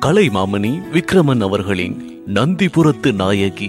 கலைமாமணி விக்ரமன் அவர்களின் நந்திபுரத்து நாயகி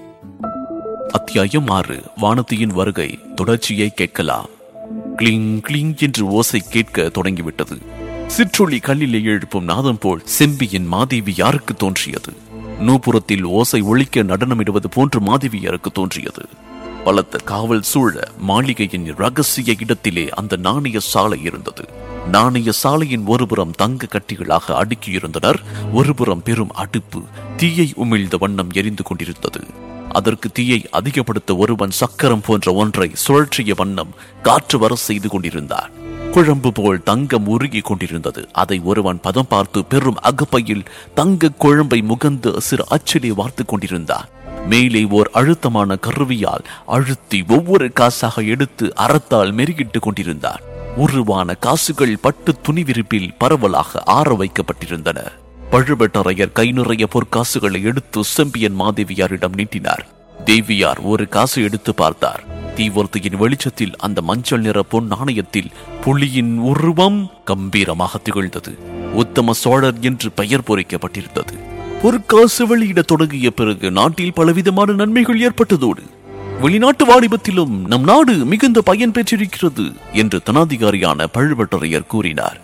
அத்தியாயம் ஆறு வானதியின் வருகை தொடர்ச்சியை கேட்கலாம் கிளிங் கிளிங் என்று ஓசை கேட்க தொடங்கிவிட்டது சிற்றொளி கல்லிலே எழுப்பும் நாதம் போல் செம்பியின் மாதேவி யாருக்கு தோன்றியது நூபுரத்தில் ஓசை ஒழிக்க நடனமிடுவது போன்று மாதேவியாருக்கு தோன்றியது பலத்த காவல் சூழ மாளிகையின் ரகசிய இடத்திலே அந்த நாணய சாலை இருந்தது நாணய சாலையின் ஒருபுறம் தங்க கட்டிகளாக அடுக்கியிருந்தனர் ஒருபுறம் பெரும் அடுப்பு தீயை உமிழ்ந்த வண்ணம் எரிந்து கொண்டிருந்தது அதற்கு தீயை அதிகப்படுத்த ஒருவன் சக்கரம் போன்ற ஒன்றை சுழற்றிய வண்ணம் காற்று வர செய்து கொண்டிருந்தார் குழம்பு போல் தங்கம் உருகி கொண்டிருந்தது அதை ஒருவன் பதம் பார்த்து பெரும் அகப்பையில் தங்க குழம்பை முகந்து சிறு அச்சிலே வார்த்து கொண்டிருந்தார் மேலே ஓர் அழுத்தமான கருவியால் அழுத்தி ஒவ்வொரு காசாக எடுத்து அறத்தால் மெருகிட்டு கொண்டிருந்தார் உருவான காசுகள் பட்டு துணிவிரிப்பில் பரவலாக ஆற வைக்கப்பட்டிருந்தன பழுவேட்டரையர் கை நிறைய பொற்காசுகளை எடுத்து செம்பியன் மாதேவியாரிடம் நீட்டினார் தேவியார் ஒரு காசு எடுத்து பார்த்தார் தீவர்த்தியின் வெளிச்சத்தில் அந்த மஞ்சள் நிற பொன் நாணயத்தில் புலியின் உருவம் கம்பீரமாக திகழ்ந்தது உத்தம சோழர் என்று பெயர் பொறிக்கப்பட்டிருந்தது பொற்காசு வெளியிட தொடங்கிய பிறகு நாட்டில் பலவிதமான நன்மைகள் ஏற்பட்டதோடு வெளிநாட்டு வாணிபத்திலும் நம் நாடு மிகுந்த பயன் பெற்றிருக்கிறது என்று தனாதிகாரியான பழுவேட்டரையர் கூறினார்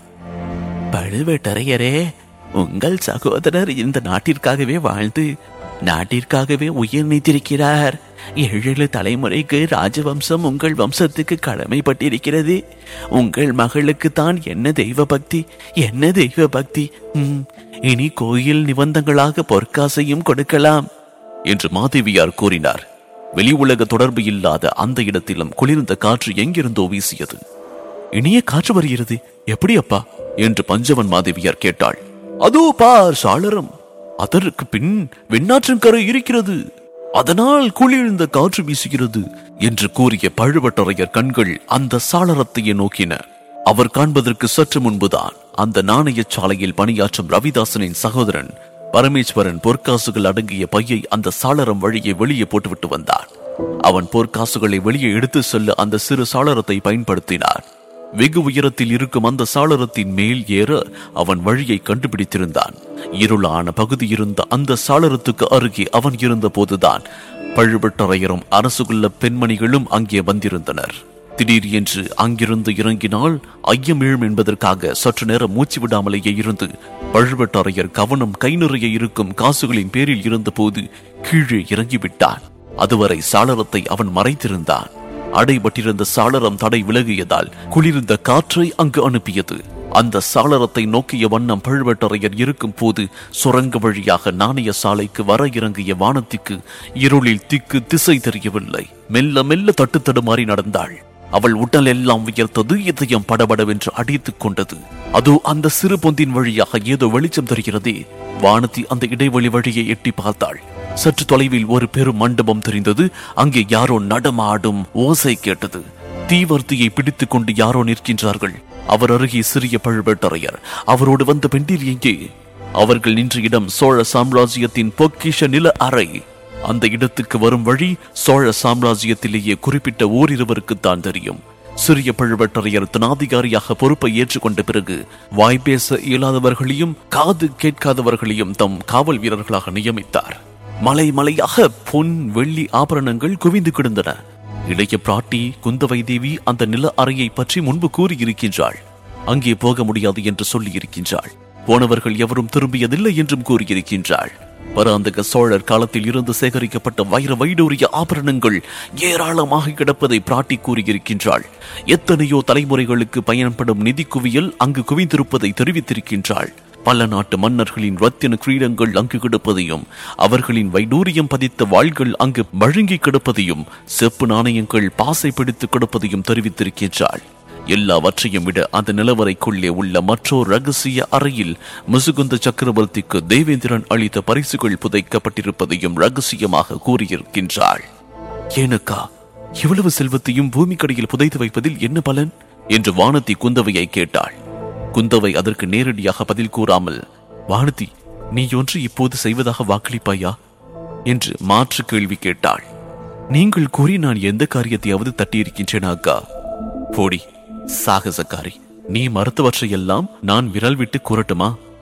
பழுவேட்டரையரே உங்கள் சகோதரர் இந்த நாட்டிற்காகவே வாழ்ந்து நாட்டிற்காகவே உயிர் நீத்திருக்கிறார் ஏழு தலைமுறைக்கு ராஜவம்சம் உங்கள் வம்சத்துக்கு கடமைப்பட்டிருக்கிறது உங்கள் மகளுக்கு தான் என்ன தெய்வ பக்தி என்ன தெய்வ பக்தி ம், இனி கோயில் நிபந்தங்களாக பொற்காசையும் கொடுக்கலாம் என்று மாதேவியார் கூறினார் வெளி உலக தொடர்பு இல்லாத அந்த இடத்திலும் குளிர்ந்த காற்று எங்கிருந்தோ வீசியது இனிய காற்று வருகிறது எப்படி அப்பா என்று பஞ்சவன் மாதேவியார் கேட்டாள் அதோ பார் சாளரம் அதற்கு பின் வெண்ணாற்றின் கரை இருக்கிறது அதனால் குளிர்ந்த காற்று வீசுகிறது என்று கூறிய பழுவட்டரையர் கண்கள் அந்த சாளரத்தையே நோக்கின அவர் காண்பதற்கு சற்று முன்புதான் அந்த நாணயச் சாலையில் பணியாற்றும் ரவிதாசனின் சகோதரன் பரமேஸ்வரன் பொற்காசுகள் அடங்கிய பையை அந்த சாளரம் வழியே வெளியே போட்டுவிட்டு வந்தான் அவன் பொற்காசுகளை வெளியே எடுத்து செல்ல அந்த சிறு சாளரத்தை பயன்படுத்தினார் வெகு உயரத்தில் இருக்கும் அந்த சாளரத்தின் மேல் ஏற அவன் வழியை கண்டுபிடித்திருந்தான் இருளான பகுதி இருந்த அந்த சாளரத்துக்கு அருகே அவன் இருந்த போதுதான் பழுவட்டரையரும் அரசுகுள்ள பெண்மணிகளும் அங்கே வந்திருந்தனர் திடீர் என்று அங்கிருந்து இறங்கினால் ஐயம் எழும் என்பதற்காக சற்று நேரம் மூச்சு விடாமலேயே இருந்து பழுவட்டரையர் கவனம் கை நிறைய இருக்கும் காசுகளின் பேரில் இருந்தபோது கீழே இறங்கிவிட்டான் அதுவரை சாளரத்தை அவன் மறைத்திருந்தான் அடைபட்டிருந்த சாளரம் தடை விலகியதால் குளிர்ந்த காற்றை அங்கு அனுப்பியது அந்த சாளரத்தை நோக்கிய வண்ணம் பழுவேட்டரையர் இருக்கும் போது சுரங்க வழியாக நாணய சாலைக்கு வர இறங்கிய வானத்திற்கு இருளில் திக்கு திசை தெரியவில்லை மெல்ல மெல்ல தட்டு தடுமாறி நடந்தாள் அவள் உடல் எல்லாம் உயர்த்தது இதயம் படபடவென்று அடித்துக் கொண்டது அதோ அந்த சிறு பொந்தின் வழியாக ஏதோ வெளிச்சம் தெரிகிறதே வானதி அந்த இடைவெளி வழியை எட்டி பார்த்தாள் சற்று தொலைவில் ஒரு பெரும் மண்டபம் தெரிந்தது அங்கே யாரோ நடமாடும் ஓசை கேட்டது தீவர்த்தியை பிடித்துக் கொண்டு யாரோ நிற்கின்றார்கள் அவர் அருகே சிறிய பழுவேட்டரையர் அவரோடு வந்த பெண்டிர் எங்கே அவர்கள் நின்ற இடம் சோழ சாம்ராஜ்யத்தின் பொக்கிஷ நில அறை அந்த இடத்துக்கு வரும் வழி சோழ சாம்ராஜ்யத்திலேயே குறிப்பிட்ட ஓரிருவருக்குத்தான் தெரியும் சிறிய பழுவேட்டரையர் தனாதிகாரியாக பொறுப்பை ஏற்றுக்கொண்ட பிறகு வாய் பேச இயலாதவர்களையும் காது கேட்காதவர்களையும் தம் காவல் வீரர்களாக நியமித்தார் மலை மலையாக பொன் வெள்ளி ஆபரணங்கள் குவிந்து கிடந்தன இளைய பிராட்டி குந்தவை தேவி அந்த நில அறையை பற்றி முன்பு கூறியிருக்கின்றாள் அங்கே போக முடியாது என்று சொல்லியிருக்கின்றாள் போனவர்கள் எவரும் திரும்பியதில்லை என்றும் கூறியிருக்கின்றாள் பராந்தக சோழர் காலத்தில் இருந்து சேகரிக்கப்பட்ட வைர வைடூரிய ஆபரணங்கள் ஏராளமாக கிடப்பதை பிராட்டி கூறியிருக்கின்றாள் எத்தனையோ தலைமுறைகளுக்கு பயன்படும் நிதி குவியல் அங்கு குவிந்திருப்பதை தெரிவித்திருக்கின்றாள் பல நாட்டு மன்னர்களின் ரத்தின கிரீடங்கள் அங்கு கிடப்பதையும் அவர்களின் வைடூரியம் பதித்த வாள்கள் அங்கு மழுங்கி கிடப்பதையும் செப்பு நாணயங்கள் பாசை பிடித்து கிடப்பதையும் தெரிவித்திருக்கின்றாள் எல்லாவற்றையும் விட அந்த நிலவரைக்குள்ளே உள்ள மற்றொரு ரகசிய அறையில் முசுகுந்த சக்கரவர்த்திக்கு தேவேந்திரன் அளித்த பரிசுகள் புதைக்கப்பட்டிருப்பதையும் ரகசியமாக கூறியிருக்கின்றாள் ஏனக்கா இவ்வளவு செல்வத்தையும் பூமிக்கடியில் புதைத்து வைப்பதில் என்ன பலன் என்று வானதி குந்தவையை கேட்டாள் குந்தவை அதற்கு நேரடியாக பதில் கூறாமல் வானதி நீ ஒன்று இப்போது செய்வதாக வாக்களிப்பாயா என்று மாற்று கேள்வி கேட்டாள் நீங்கள் கூறி நான் எந்த காரியத்தையாவது தட்டியிருக்கின்றேனா அக்கா போடி சாகசக்காரி நீ மறுத்தவற்றையெல்லாம் நான் விரல் விட்டு கூறட்டுமா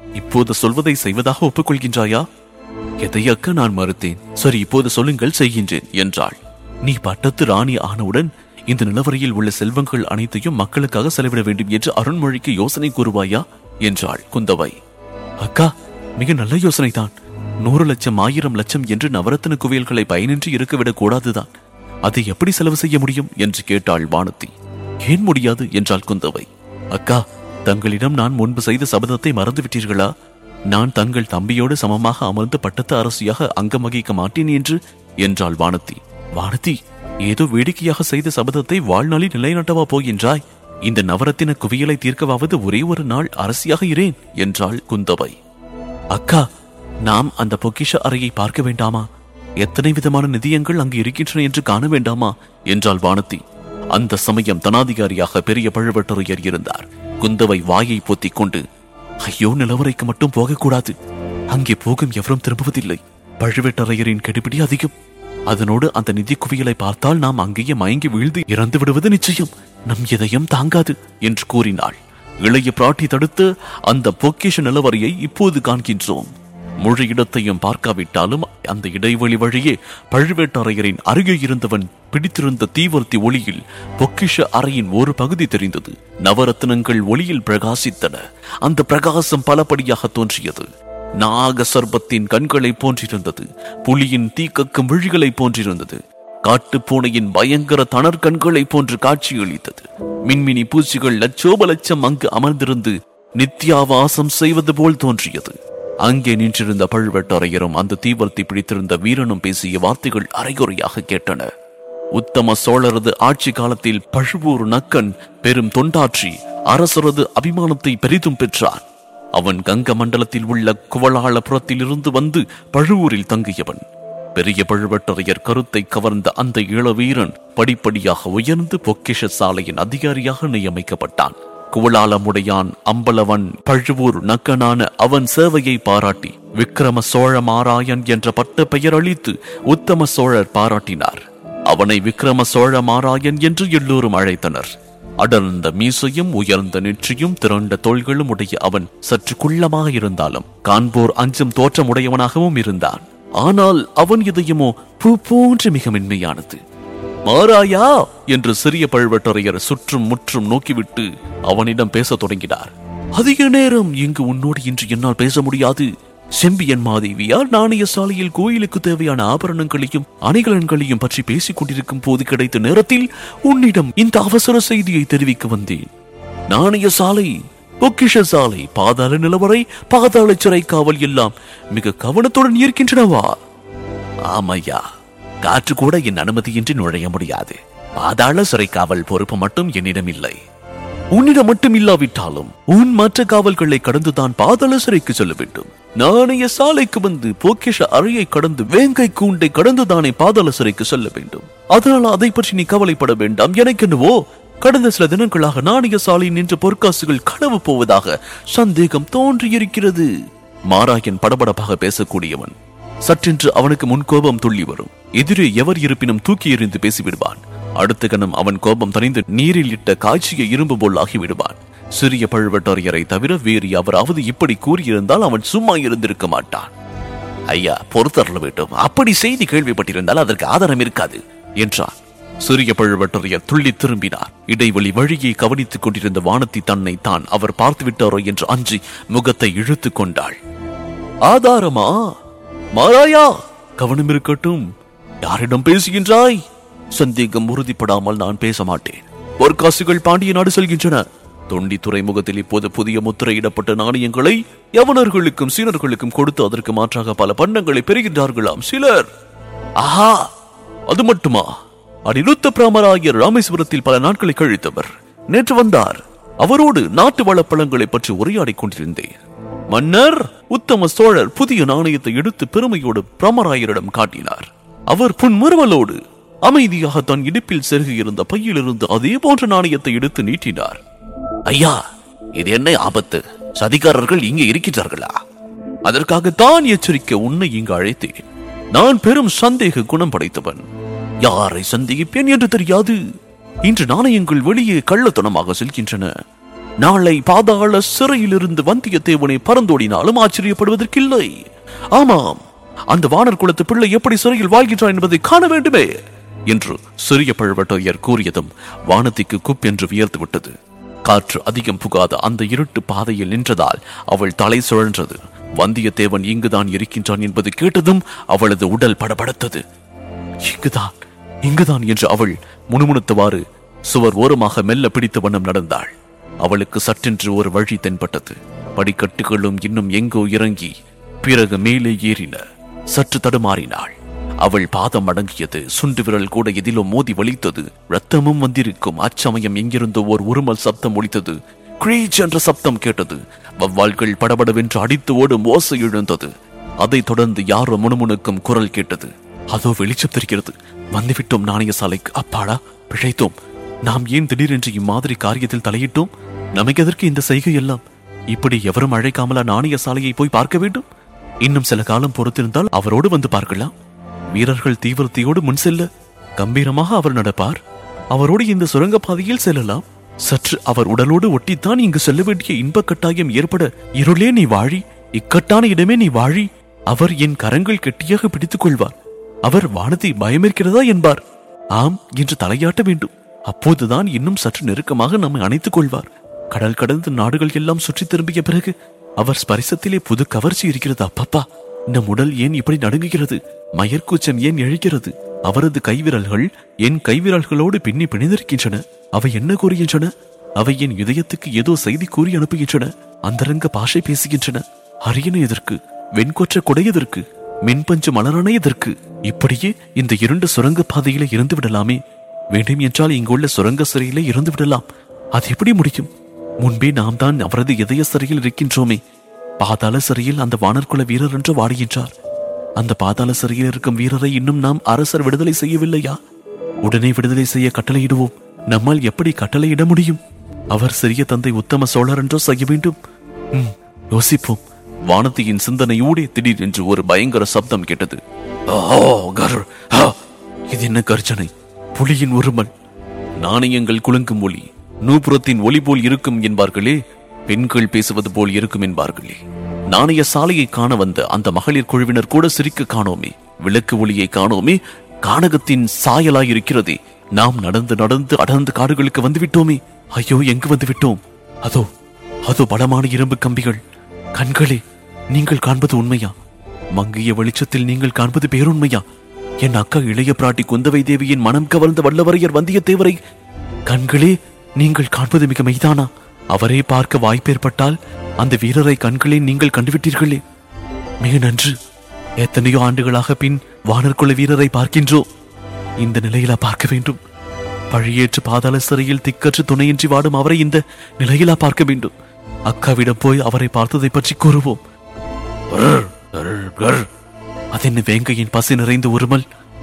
இப்போது சொல்வதை செய்வதாக ஒப்புக்கொள்கின்றாயா எதை அக்கா நான் மறுத்தேன் சரி இப்போது சொல்லுங்கள் செய்கின்றேன் என்றாள் நீ பட்டத்து ராணி ஆனவுடன் இந்த நிலவரையில் உள்ள செல்வங்கள் அனைத்தையும் மக்களுக்காக செலவிட வேண்டும் என்று அருண்மொழிக்கு யோசனை கூறுவாயா என்றாள் குந்தவை அக்கா மிக நல்ல யோசனைதான் நூறு லட்சம் ஆயிரம் லட்சம் என்று நவரத்தின குவியல்களை பயனின்றி இருக்கவிடக் கூடாதுதான் அதை எப்படி செலவு செய்ய முடியும் என்று கேட்டாள் வானதி ஏன் முடியாது என்றாள் குந்தவை அக்கா தங்களிடம் நான் முன்பு செய்த சபதத்தை மறந்து விட்டீர்களா நான் தங்கள் தம்பியோடு சமமாக அமர்ந்து பட்டத்து அரசியாக அங்கம் வகிக்க மாட்டேன் என்று என்றாள் வானதி வானதி ஏதோ வேடிக்கையாக செய்த சபதத்தை வாழ்நாளில் நிலைநாட்டவா போகின்றாய் இந்த நவரத்தின குவியலை தீர்க்கவாவது ஒரே ஒரு நாள் அரசியாக இரேன் என்றாள் குந்தவை அக்கா நாம் அந்த பொக்கிஷ அறையை பார்க்க வேண்டாமா எத்தனை விதமான நிதியங்கள் அங்கு இருக்கின்றன என்று காண வேண்டாமா என்றாள் வானதி அந்த சமயம் தனாதிகாரியாக பெரிய பழுவட்டரையர் இருந்தார் குந்தவை வாயை பொத்திக் கொண்டு ஐயோ நிலவரைக்கு மட்டும் போகக்கூடாது அங்கே போகும் எவரும் திரும்புவதில்லை பழுவேட்டரையரின் கெடுபிடி அதிகம் அதனோடு அந்த நிதி குவியலை பார்த்தால் நாம் அங்கேயே மயங்கி வீழ்ந்து இறந்து விடுவது நிச்சயம் நம் இதயம் தாங்காது என்று கூறினாள் இளைய பிராட்டி தடுத்து அந்த பொக்கிஷ நிலவரையை இப்போது காண்கின்றோம் முழு இடத்தையும் பார்க்காவிட்டாலும் அந்த இடைவெளி வழியே பழுவேட்டரையரின் அருகே இருந்தவன் பிடித்திருந்த தீவர்த்தி ஒளியில் பொக்கிஷ அறையின் ஒரு பகுதி தெரிந்தது நவரத்னங்கள் ஒளியில் பிரகாசித்தன அந்த பிரகாசம் பலபடியாக தோன்றியது நாக சர்பத்தின் கண்களைப் போன்றிருந்தது புலியின் தீக்கக்கும் விழிகளைப் போன்றிருந்தது காட்டுப் பூனையின் பயங்கர தணர் கண்களைப் போன்று காட்சியளித்தது மின்மினி பூச்சிகள் லட்சோப லட்சம் அங்கு அமர்ந்திருந்து நித்யாவாசம் செய்வது போல் தோன்றியது அங்கே நின்றிருந்த பழுவேட்டரையரும் அந்த தீவர்த்தி பிடித்திருந்த வீரனும் பேசிய வார்த்தைகள் அரைகுறையாக கேட்டன உத்தம சோழரது ஆட்சி காலத்தில் பழுவூர் நக்கன் பெரும் தொண்டாற்றி அரசரது அபிமானத்தை பெரிதும் பெற்றான் அவன் கங்க மண்டலத்தில் உள்ள குவளாளபுரத்தில் இருந்து வந்து பழுவூரில் தங்கியவன் பெரிய பழுவேட்டரையர் கருத்தை கவர்ந்த அந்த இளவீரன் படிப்படியாக உயர்ந்து பொக்கிஷ சாலையின் அதிகாரியாக நியமிக்கப்பட்டான் குவளாலமுடையான் அம்பலவன் பழுவூர் நக்கனான அவன் சேவையை பாராட்டி விக்ரம சோழ மாராயன் என்ற பட்ட பெயர் அளித்து உத்தம சோழர் பாராட்டினார் அவனை விக்ரம சோழ மாராயன் என்று எல்லோரும் அழைத்தனர் அடர்ந்த மீசையும் உயர்ந்த நெற்றியும் திரண்ட தோள்களும் உடைய அவன் சற்று குள்ளமாக இருந்தாலும் காண்போர் அஞ்சும் தோற்றமுடையவனாகவும் இருந்தான் ஆனால் அவன் இதயமோ பூ போன்று மிக மென்மையானது மாறாயா என்று சிறிய பழுவேட்டரையர் சுற்றும் முற்றும் நோக்கிவிட்டு அவனிடம் பேசத் தொடங்கினார் அதிக நேரம் இங்கு உன்னோடு இன்று என்னால் பேச முடியாது செம்பியன் மாதேவியார் நாணய சாலையில் கோயிலுக்கு தேவையான ஆபரணங்களையும் அணிகலன்களையும் பற்றி பேசிக் கொண்டிருக்கும் போது கிடைத்த நேரத்தில் உன்னிடம் இந்த அவசர செய்தியை தெரிவிக்க வந்தேன் நாணய சாலை பொக்கிஷ சாலை பாதாள நிலவரை பாதாள சிறை காவல் எல்லாம் மிக கவனத்துடன் இருக்கின்றனவா ஆமையா காற்று கூட என் அனுமதியின்றி நுழைய முடியாது பாதாள சிறை காவல் பொறுப்பு மட்டும் என்னிடம் இல்லை உன்னிடம் மட்டும் இல்லாவிட்டாலும் உன் மற்ற காவல்களை கடந்துதான் பாதாள சிறைக்கு செல்ல வேண்டும் நாணய சாலைக்கு வந்து பொக்கிஷ அறையை கடந்து வேங்கை கூண்டை கடந்துதானே பாதாள சிறைக்கு செல்ல வேண்டும் அதனால் அதை பற்றி நீ கவலைப்பட வேண்டாம் எனக்கு என்னவோ கடந்த சில தினங்களாக நாணய சாலையில் நின்ற பொற்காசுகள் களவு போவதாக சந்தேகம் தோன்றியிருக்கிறது மாராயன் படபடப்பாக பேசக்கூடியவன் சற்றென்று அவனுக்கு முன் கோபம் துள்ளி வரும் எதிரே எவர் இருப்பினும் தூக்கி எறிந்து பேசிவிடுவான் அடுத்த கணம் அவன் கோபம் தணிந்து நீரில் இட்ட காய்ச்சிய இரும்பு போல் ஆகிவிடுவான் சிறிய பழுவட்டரையரை தவிர வேறு எவராவது இப்படி கூறியிருந்தால் அவன் சும்மா இருந்திருக்க மாட்டான் ஐயா பொறுத்தரல வேண்டும் அப்படி செய்தி கேள்விப்பட்டிருந்தால் அதற்கு ஆதாரம் இருக்காது என்றான் சிறிய பழுவட்டரையர் துள்ளி திரும்பினார் இடைவெளி வழியை கவனித்துக் கொண்டிருந்த வானத்தி தன்னை தான் அவர் பார்த்து விட்டாரோ என்று அஞ்சி முகத்தை இழுத்துக் கொண்டாள் ஆதாரமா மாராயா கவனம் இருக்கட்டும் யாரிடம் பேசுகின்றாய் சந்தேகம் உறுதிப்படாமல் நான் பேச மாட்டேன் பொற்காசுகள் பாண்டிய நாடு செல்கின்றன தொண்டி துறைமுகத்தில் இப்போது புதிய முத்திரையிடப்பட்ட நாணயங்களை யவனர்களுக்கும் சீனர்களுக்கும் கொடுத்து அதற்கு மாற்றாக பல பண்டங்களை பெறுகின்றார்களாம் சிலர் ஆஹா அது மட்டுமா அனிருத்த பிராமராயர் ராமேஸ்வரத்தில் பல நாட்களை கழித்தவர் நேற்று வந்தார் அவரோடு நாட்டு வளப்பழங்களை பற்றி உரையாடிக் கொண்டிருந்தேன் மன்னர் உத்தம சோழர் புதிய நாணயத்தை எடுத்து பெருமையோடு பிரமராயரிடம் காட்டினார் அவர் புன்முறுவலோடு அமைதியாக தன் இடுப்பில் செருகியிருந்த பையிலிருந்து அதே போன்ற நாணயத்தை எடுத்து நீட்டினார் ஐயா இது என்ன ஆபத்து சதிகாரர்கள் இங்கே இருக்கின்றார்களா அதற்காக தான் எச்சரிக்க உன்னை இங்கு அழைத்தேன் நான் பெரும் சந்தேக குணம் படைத்தவன் யாரை சந்தேகிப்பேன் என்று தெரியாது இன்று நாணயங்கள் வெளியே கள்ளத்தனமாக செல்கின்றன நாளை பாதாள சிறையிலிருந்து வந்தியத்தேவனை பறந்தோடினாலும் ஆச்சரியப்படுவதற்கில்லை ஆமாம் அந்த வானர் குலத்து பிள்ளை எப்படி சிறையில் வாழ்கின்றான் என்பதை காண வேண்டுமே என்று சிறிய பழுவட்டையர் கூறியதும் வானத்திற்கு குப் என்று வியர்த்து விட்டது காற்று அதிகம் புகாத அந்த இருட்டு பாதையில் நின்றதால் அவள் தலை சுழன்றது வந்தியத்தேவன் இங்குதான் இருக்கின்றான் என்பது கேட்டதும் அவளது உடல் படபடத்தது இங்குதான் இங்குதான் என்று அவள் முணுமுணுத்தவாறு சுவர் ஓரமாக மெல்ல பிடித்த வண்ணம் நடந்தாள் அவளுக்கு சட்டென்று ஒரு வழி தென்பட்டது படிக்கட்டுகளும் இன்னும் எங்கோ இறங்கி பிறகு மேலே ஏறின சற்று தடுமாறினாள் அவள் பாதம் அடங்கியது சுண்டு விரல் கூட எதிலோ மோதி வலித்தது ரத்தமும் வந்திருக்கும் அச்சமயம் எங்கிருந்தோ ஓர் உருமல் சப்தம் ஒலித்தது கிரீச் என்ற சப்தம் கேட்டது வவ்வால்கள் படபடவென்று அடித்து ஓடும் ஓசை எழுந்தது அதைத் தொடர்ந்து யாரோ முணுமுணுக்கும் குரல் கேட்டது அதோ வெளிச்சம் தெரிகிறது வந்துவிட்டோம் நாணய சாலைக்கு அப்பாடா பிழைத்தோம் நாம் ஏன் திடீரென்று இம்மாதிரி காரியத்தில் தலையிட்டோம் நமக்கு எதற்கு இந்த செய்கை எல்லாம் இப்படி எவரும் அழைக்காமலா நாணய சாலையை போய் பார்க்க வேண்டும் இன்னும் சில காலம் பொறுத்திருந்தால் அவரோடு வந்து பார்க்கலாம் வீரர்கள் தீவிரத்தையோடு முன் செல்ல கம்பீரமாக அவர் நடப்பார் அவரோடு இந்த சுரங்கப்பாதையில் செல்லலாம் சற்று அவர் உடலோடு ஒட்டித்தான் இங்கு செல்ல வேண்டிய இன்ப கட்டாயம் ஏற்பட இருளே நீ வாழி இக்கட்டான இடமே நீ வாழி அவர் என் கரங்கள் கெட்டியாக பிடித்துக் கொள்வார் அவர் வானத்தை பயமிருக்கிறதா என்பார் ஆம் என்று தலையாட்ட வேண்டும் அப்போதுதான் இன்னும் சற்று நெருக்கமாக நம்மை அணைத்துக் கொள்வார் கடல் கடந்து நாடுகள் எல்லாம் சுற்றி திரும்பிய பிறகு அவர் ஸ்பரிசத்திலே புது கவர்ச்சி இருக்கிறது அப்பப்பா நம் உடல் ஏன் இப்படி நடுங்குகிறது மயர்க்கூச்சம் ஏன் எழுகிறது அவரது கைவிரல்கள் என் கைவிரல்களோடு பின்னி பிணைந்திருக்கின்றன அவை என்ன கூறுகின்றன அவை என் இதயத்துக்கு ஏதோ செய்தி கூறி அனுப்புகின்றன அந்தரங்க பாஷை பேசுகின்றன அரியணை எதற்கு வெண்கொற்ற கொடை எதற்கு மின்பஞ்சு மலரான எதற்கு இப்படியே இந்த இரண்டு சுரங்க பாதையில இருந்து விடலாமே வேண்டும் என்றால் இங்குள்ள சுரங்க சிறையிலே இருந்து விடலாம் அது எப்படி முடியும் முன்பே நாம் தான் அவரது இதய சிறையில் இருக்கின்றோமே பாதாள சிறையில் அந்த வானர்குல வீரர் என்று வாடுகின்றார் அந்த பாதாள சிறையில் இருக்கும் வீரரை இன்னும் நாம் அரசர் விடுதலை செய்யவில்லையா உடனே விடுதலை செய்ய கட்டளையிடுவோம் நம்மால் எப்படி கட்டளையிட முடியும் அவர் சிறிய தந்தை உத்தம சோழர் என்றோ செய்ய வேண்டும் ம், யோசிப்போம் வானதியின் சிந்தனையோடே திடீரென்று ஒரு பயங்கர சப்தம் கேட்டது ஓ கர் ஆ! இது என்ன கர்ஜனை புலியின் உருமல் நாணயங்கள் குலுங்கும் ஒளி நூபுரத்தின் ஒளி போல் இருக்கும் என்பார்களே பெண்கள் பேசுவது போல் இருக்கும் என்பார்களே நாணய சாலையை காண வந்த அந்த மகளிர் குழுவினர் கூட சிரிக்க காணோமே விளக்கு ஒளியை காணோமே கானகத்தின் சாயலாய் இருக்கிறதே நாம் நடந்து நடந்து அடர்ந்த காடுகளுக்கு வந்து விட்டோமே ஐயோ எங்கு வந்து விட்டோம் அதோ அதோ பலமான இரும்பு கம்பிகள் கண்களே நீங்கள் காண்பது உண்மையா மங்கிய வெளிச்சத்தில் நீங்கள் காண்பது பேருண்மையா என் அக்கா இளைய பிராட்டி குந்தவை தேவியின் மனம் கவர்ந்த வல்லவரையர் வந்தியத்தேவரை கண்களே நீங்கள் காண்பது மிக மெய்தானா அவரே பார்க்க வாய்ப்பேற்பட்டால் அந்த வீரரை கண்களே நீங்கள் கண்டுவிட்டீர்களே மிக நன்று எத்தனையோ ஆண்டுகளாக பின் வானர்குல வீரரை பார்க்கின்றோம் இந்த நிலையிலா பார்க்க வேண்டும் பழியேற்று பாதாள சிறையில் திக்கற்று துணையின்றி வாடும் அவரை இந்த நிலையிலா பார்க்க வேண்டும் அக்காவிடம் போய் அவரை பார்த்ததை பற்றி கூறுவோம் "கர், கர், கர்." அதென்ன வேங்கையின் பசி நிறைந்த உருமல்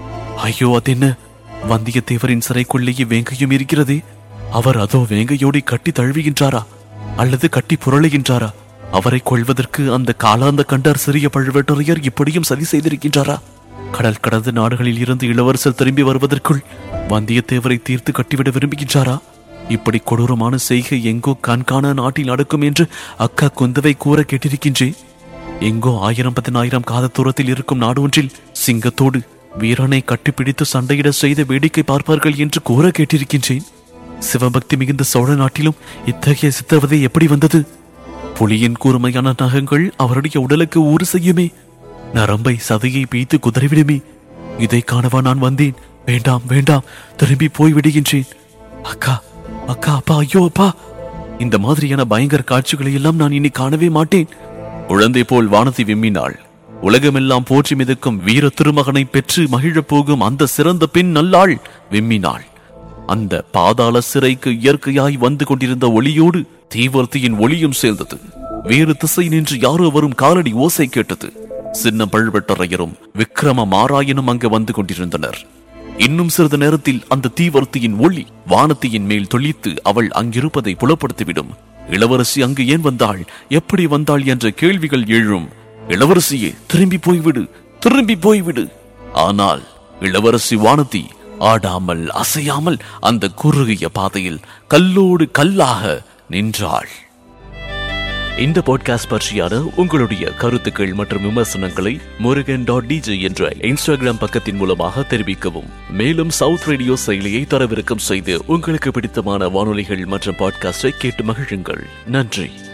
ஐயோ அதென்ன வந்தியத்தேவரின் சிறைக்குள்ளேயே வேங்கையும் இருக்கிறதே அவர் அதோ வேங்கையோடி கட்டி தழுவுகின்றாரா அல்லது கட்டி புரளுகின்றாரா அவரை கொள்வதற்கு அந்த காலாந்த கண்டார் சிறிய பழுவேட்டரையர் இப்படியும் சதி செய்திருக்கின்றாரா கடல் கடந்த நாடுகளில் இருந்து இளவரசர் திரும்பி வருவதற்குள் வந்தியத்தேவரை தீர்த்து கட்டிவிட விரும்புகின்றாரா இப்படி கொடூரமான செய்கை எங்கோ கண்காண நாட்டில் நடக்கும் என்று அக்கா குந்தவை கூற கேட்டிருக்கின்றேன் எங்கோ ஆயிரம் பதினாயிரம் காத தூரத்தில் இருக்கும் நாடு ஒன்றில் சிங்கத்தோடு வீரனை கட்டிப்பிடித்து சண்டையிட செய்த வேடிக்கை பார்ப்பார்கள் என்று கூற கேட்டிருக்கின்றேன் சிவபக்தி மிகுந்த சோழ நாட்டிலும் இத்தகைய சித்திரவதை எப்படி வந்தது புலியின் கூர்மையான நகங்கள் அவருடைய உடலுக்கு ஊறு செய்யுமே நரம்பை சதையை பீய்த்து குதறிவிடுமே இதை காணவா நான் வந்தேன் வேண்டாம் வேண்டாம் திரும்பி போய் விடுகின்றேன் அக்கா அக்கா அப்பா ஐயோ அப்பா இந்த மாதிரியான பயங்கர காட்சிகளை எல்லாம் நான் இனி காணவே மாட்டேன் குழந்தை போல் வானதி விம்மினாள் உலகமெல்லாம் போற்றி மிதக்கும் வீர திருமகனை பெற்று மகிழப் போகும் அந்த சிறந்த பெண் நல்லாள் விம்மினாள் அந்த பாதாள சிறைக்கு இயற்கையாய் வந்து கொண்டிருந்த ஒளியோடு தீவர்த்தியின் ஒளியும் சேர்ந்தது வேறு திசை நின்று யாரோ வரும் காலடி ஓசை கேட்டது சின்ன பழுவட்டரையரும் விக்ரம மாராயனும் அங்கு வந்து கொண்டிருந்தனர் இன்னும் சிறிது நேரத்தில் அந்த தீவர்த்தியின் ஒளி வானத்தியின் மேல் தொளித்து அவள் அங்கிருப்பதை புலப்படுத்திவிடும் இளவரசி அங்கு ஏன் வந்தாள் எப்படி வந்தாள் என்ற கேள்விகள் எழும் இளவரசியே திரும்பி போய்விடு திரும்பி போய்விடு ஆனால் இளவரசி வானதி ஆடாமல் அசையாமல் அந்த குறுகிய பாதையில் கல்லோடு கல்லாக நின்றாள் இந்த பாட்காஸ்ட் பற்றியான உங்களுடைய கருத்துக்கள் மற்றும் விமர்சனங்களை முருகன் டாட் டிஜே என்ற இன்ஸ்டாகிராம் பக்கத்தின் மூலமாக தெரிவிக்கவும் மேலும் சவுத் ரேடியோ செயலியை தரவிறக்கம் செய்து உங்களுக்கு பிடித்தமான வானொலிகள் மற்றும் பாட்காஸ்டை கேட்டு மகிழுங்கள் நன்றி